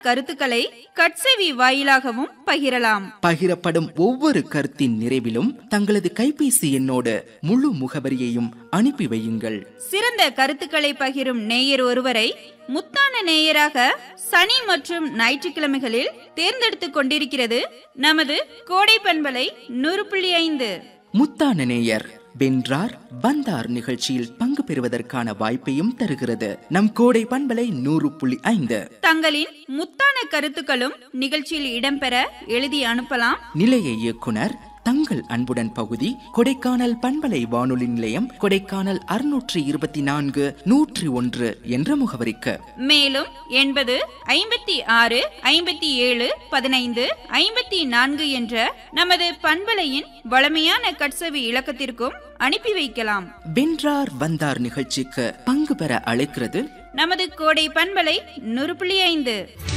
கருத்துக்களை கட்செவி வாயிலாகவும் பகிரலாம் பகிரப்படும் ஒவ்வொரு கருத்தின் நிறைவிலும் தங்களது கைபேசி எண்ணோடு முழு முகவரியையும் அனுப்பி வையுங்கள் சிறந்த கருத்துக்களை பகிரும் நேயர் ஒருவரை முத்தான நேயராக சனி மற்றும் ஞாயிற்றுக்கிழமைகளில் தேர்ந்தெடுத்துக் கொண்டிருக்கிறது நமது கோடை பண்பலை நூறு புள்ளி ஐந்து முத்தான நேயர் வென்றார் வந்தார் நிகழ்ச்சியில் பங்கு பெறுவதற்கான வாய்ப்பையும் தருகிறது நம் கோடை பண்பலை நூறு புள்ளி ஐந்து தங்களின் முத்தான கருத்துக்களும் நிகழ்ச்சியில் இடம்பெற எழுதி அனுப்பலாம் நிலைய இயக்குனர் தங்கள் அன்புடன் பகுதி கொடைக்கானல் பண்பலை வானொலி நிலையம் கொடைக்கானல் அறுநூற்றி இருபத்தி நான்கு நூற்றி ஒன்று என்ற முகவரிக்கு மேலும் எண்பது ஐம்பத்தி ஆறு ஐம்பத்தி ஏழு பதினைந்து ஐம்பத்தி நான்கு என்ற நமது பண்பலையின் வளமையான கட்சவி இலக்கத்திற்கும் அனுப்பி வைக்கலாம் வென்றார் வந்தார் நிகழ்ச்சிக்கு பங்கு பெற அழைக்கிறது நமது கோடை பண்பலை நூறு புள்ளி ஐந்து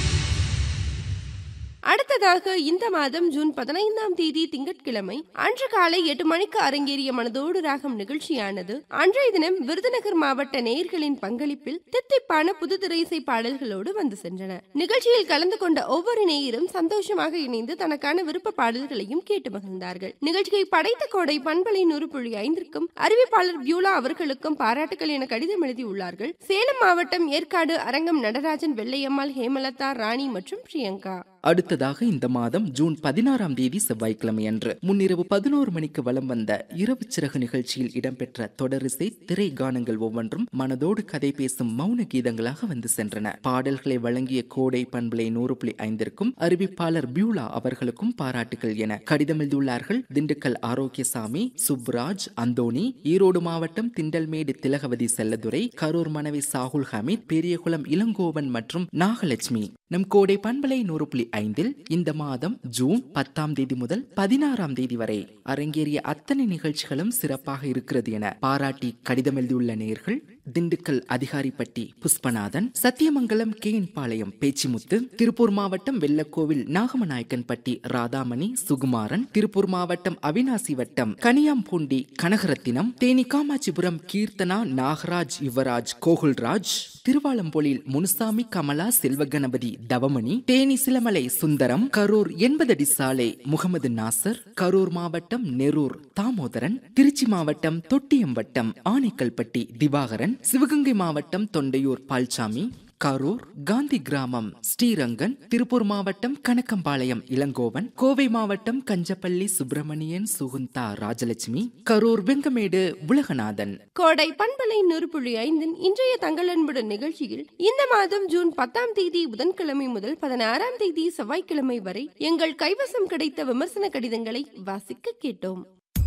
அடுத்ததாக இந்த மாதம் ஜூன் பதினைந்தாம் தேதி திங்கட்கிழமை அன்று காலை எட்டு மணிக்கு அரங்கேறிய மனதோடு ராகம் நிகழ்ச்சியானது அன்றைய தினம் விருதுநகர் மாவட்ட நேயர்களின் பங்களிப்பில் தித்திப்பான புது திரைசை பாடல்களோடு வந்து சென்றன நிகழ்ச்சியில் கலந்து கொண்ட ஒவ்வொரு நேயரும் சந்தோஷமாக இணைந்து தனக்கான விருப்ப பாடல்களையும் கேட்டு மகிழ்ந்தார்கள் நிகழ்ச்சியை படைத்த கோடை பண்பலை நூறு புள்ளி ஐந்திற்கும் அறிவிப்பாளர் பியூலா அவர்களுக்கும் பாராட்டுகள் என கடிதம் எழுதியுள்ளார்கள் சேலம் மாவட்டம் ஏற்காடு அரங்கம் நடராஜன் வெள்ளையம்மாள் ஹேமலதா ராணி மற்றும் பிரியங்கா அடுத்ததாக இந்த மாதம் ஜூன் பதினாறாம் தேதி செவ்வாய்க்கிழமை அன்று முன்னிரவு பதினோரு மணிக்கு வலம் வந்த இரவு சிறகு நிகழ்ச்சியில் இடம்பெற்ற தொடரிசை திரை கானங்கள் ஒவ்வொன்றும் மனதோடு கதை பேசும் மௌன கீதங்களாக வந்து சென்றன பாடல்களை வழங்கிய கோடை பண்பலை நூறு புள்ளி ஐந்திற்கும் அறிவிப்பாளர் பியூலா அவர்களுக்கும் பாராட்டுகள் என கடிதம் எழுதியுள்ளார்கள் திண்டுக்கல் ஆரோக்கியசாமி சுப்ராஜ் அந்தோணி ஈரோடு மாவட்டம் திண்டல்மேடு திலகவதி செல்லதுரை கரூர் மனைவி சாகுல் ஹமீத் பெரியகுளம் இளங்கோவன் மற்றும் நாகலட்சுமி நம் கோடை பண்பலை நூறு புள்ளி ஐந்தில் இந்த மாதம் ஜூன் பத்தாம் தேதி முதல் பதினாறாம் தேதி வரை அரங்கேறிய அத்தனை நிகழ்ச்சிகளும் சிறப்பாக இருக்கிறது என பாராட்டி கடிதம் எழுதியுள்ள நேர்கள் திண்டுக்கல் அதிகாரிப்பட்டி புஷ்பநாதன் சத்தியமங்கலம் கேஎன் பாளையம் பேச்சிமுத்து திருப்பூர் மாவட்டம் வெள்ளக்கோவில் நாகமநாயக்கன்பட்டி ராதாமணி சுகுமாரன் திருப்பூர் மாவட்டம் அவினாசி வட்டம் கனியாம்பூண்டி கனகரத்தினம் தேனி காமாட்சிபுரம் கீர்த்தனா நாகராஜ் யுவராஜ் கோகுல்ராஜ் திருவாலம்பொழில் முனுசாமி கமலா செல்வகணபதி தவமணி தேனி சிலமலை சுந்தரம் கரூர் எண்பதடி சாலை முகமது நாசர் கரூர் மாவட்டம் நெரூர் தாமோதரன் திருச்சி மாவட்டம் தொட்டியம்பட்டம் ஆனைக்கல்பட்டி திவாகரன் சிவகங்கை மாவட்டம் தொண்டையூர் பால்சாமி கரூர் காந்தி கிராமம் ஸ்ரீரங்கன் திருப்பூர் மாவட்டம் கணக்கம்பாளையம் இளங்கோவன் கோவை மாவட்டம் கஞ்சப்பள்ளி சுப்பிரமணியன் சுகுந்தா ராஜலட்சுமி கரூர் வெங்கமேடு உலகநாதன் கோடை பண்பலை நூறு புள்ளி ஐந்தின் இன்றைய தங்கள் அன்புடன் நிகழ்ச்சியில் இந்த மாதம் ஜூன் பத்தாம் தேதி புதன்கிழமை முதல் பதினாறாம் தேதி செவ்வாய்க்கிழமை வரை எங்கள் கைவசம் கிடைத்த விமர்சன கடிதங்களை வாசிக்க கேட்டோம்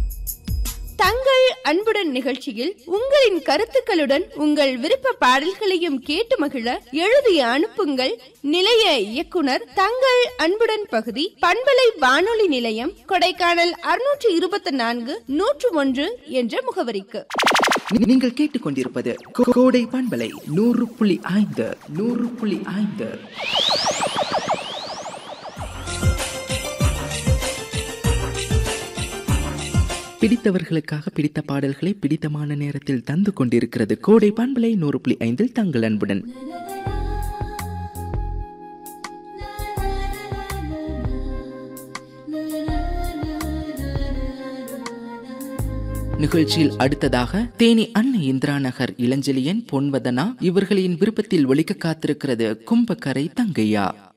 தங்கள் அன்புடன் நிகழ்ச்சியில் உங்களின் கருத்துக்களுடன் உங்கள் விருப்ப பாடல்களையும் கேட்டு மகிழ எழுதி அனுப்புங்கள் நிலைய இயக்குனர் தங்கள் அன்புடன் பகுதி பண்பலை வானொலி நிலையம் கொடைக்கானல் அறுநூற்று இருபத்தி நான்கு நூற்று ஒன்று என்ற முகவரிக்கு நீங்கள் கேட்டுக்கொண்டிருப்பது கோ- கோடை பண்பலை நூறு புள்ளி ஐந்து நூறு புள்ளி ஐந்து பிடித்தவர்களுக்காக பிடித்த பாடல்களை பிடித்தமான நேரத்தில் தந்து கொண்டிருக்கிறது கோடை பண்பலை நூறு புள்ளி ஐந்தில் தங்கள் அன்புடன் நிகழ்ச்சியில் அடுத்ததாக தேனி அன்னை இந்திரா நகர் இளஞ்செழியன் பொன்வதனா இவர்களின் விருப்பத்தில் ஒலிக்க காத்திருக்கிறது கும்பக்கரை தங்கையா